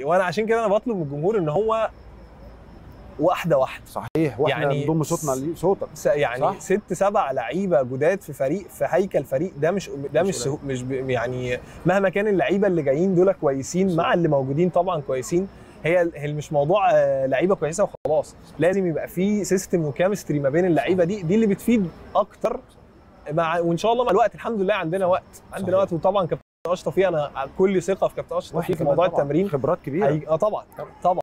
وانا عشان كده انا بطلب من الجمهور ان هو واحده واحده صحيح واحنا يعني يعني نضم صوتنا لصوتك س- يعني صح. صح؟ ست سبع لعيبه جداد في فريق في هيكل فريق ده مش ده مش مش قليل. سهو- مش ب- يعني مهما كان اللعيبه اللي جايين دول كويسين مع اللي موجودين طبعا كويسين هي هي مش موضوع آه، لعيبه كويسه وخلاص لازم يبقى في سيستم وكيمستري ما بين اللعيبه دي دي اللي بتفيد اكتر مع وان شاء الله مع الوقت الحمد لله عندنا وقت عندنا صحيح. وقت وطبعا كابتن اشرف فيه انا كل ثقه في كابتن اشرف فيه في كمان موضوع طبعاً التمرين خبرات كبيره هي- اه طبعا طبعا